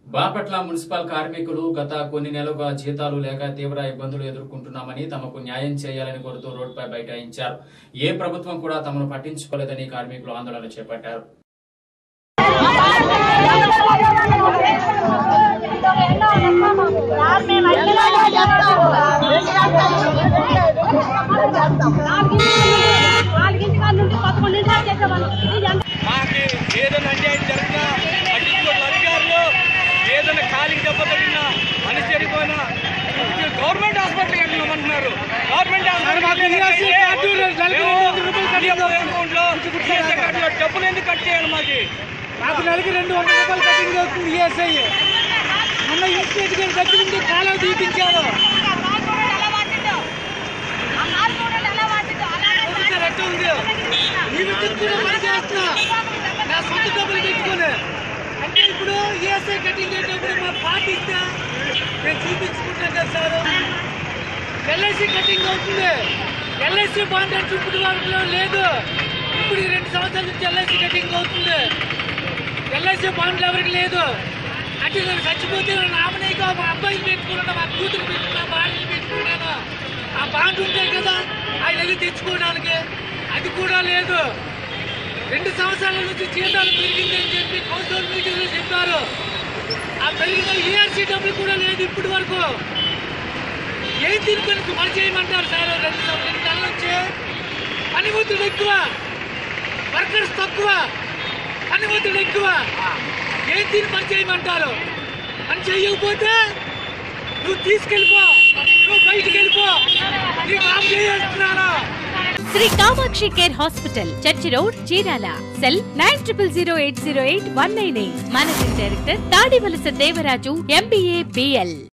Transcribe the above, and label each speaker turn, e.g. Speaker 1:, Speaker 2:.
Speaker 1: Bapatla municipal కార్మికులు గత కొన్ని నెలలుగా జీతాలు లేక తీవ్ర ఇబ్బందులు ఎదుర్కొంటున్నామని తమకు న్యాయం చేయాలని కోరుతూ రోడ్డుపై బైఠాయించారు ఏ ప్రభుత్వం కూడా తమను పట్టించుకోలేదని కార్మికులు ఆందోళన చేపట్టారు
Speaker 2: నాలుగింటి కాడ నుండి పదకొండు నిమిషాలు చేసేవాళ్ళు ఇది ఎంత
Speaker 3: మాకు ఏదైనా అన్యాయం జరిగినా పట్టించుకోవడం అధికారులు ఏదైనా కాలికి దెబ్బ తగిలినా మనిషి చనిపోయినా ఇప్పుడు గవర్నమెంట్ హాస్పిటల్కి వెళ్ళమంటున్నారు గవర్నమెంట్ హాస్పిటల్ డబ్బులు ఎందుకు కట్ చేయాలి మాకు
Speaker 4: నాకు నెలకి రెండు వందల రూపాయలు కటింగ్ అవుతుంది ఈఎస్ఐ మొన్న ఇన్స్టేట్ గారు కట్టింది కాలం తీపించారు చూసారు ఎట్లా ఉంది ఈ విద్యుత్ కూడా పని చేస్తున్నా నా సొంత డబ్బులు పెట్టుకుని అంటే ఇప్పుడు ఈఎస్ఐ కటింగ్ చేసినప్పుడు మా పార్టీ ఇస్తే నేను చూపించుకుంటాను కదా సార్ ఎల్ఐసి కటింగ్ అవుతుంది ఎల్ఐసి బాండ్ అంటే ఇప్పుడు వరకు లేదు ఇప్పుడు ఈ రెండు సంవత్సరాల నుంచి ఎల్ఐసి కటింగ్ అవుతుంది ఎల్ఐసి బాండ్లు ఎవరికి లేదు అంటే నేను చచ్చిపోతే నేను నామినీగా మా అబ్బాయిని పెట్టుకున్నాను మా కూతురు పెట్టుకున్నా భార్యని పెట్టుకున్నాను ఆ బాండ్ ఉంటే కదా ఆయన వెళ్ళి తెచ్చుకోవడానికి అది కూడా లేదు రెండు సంవత్సరాల నుంచి జీతాలు పెరిగిందని చెప్పి కౌన్సిల్ మీటింగ్లో చెప్పారు ఆ పెరిగిన ఈఆర్సీ డబ్బులు కూడా లేదు ఇప్పటి వరకు ఏం తినుకొని పని చేయమంటారు సార్ రెండు సం- రెండు నెలల నుంచి పని ఒత్తిడి ఎక్కువ వర్కర్స్ తక్కువ పని ఒత్తిడి ఎక్కువ ఏం తిని పని చేయమంటారు పని చేయకపోతే నువ్వు తీసుకెళ్ళిపో నువ్వు బయటికి వెళ్ళిపో నీకు ఆఫ్ చేస్తున్నాను
Speaker 5: Sri Kamakshi care hospital church road Chirala cell nine triple zero eight zero eight one nine eight managing director Tadivalasa Devaraju MBA BL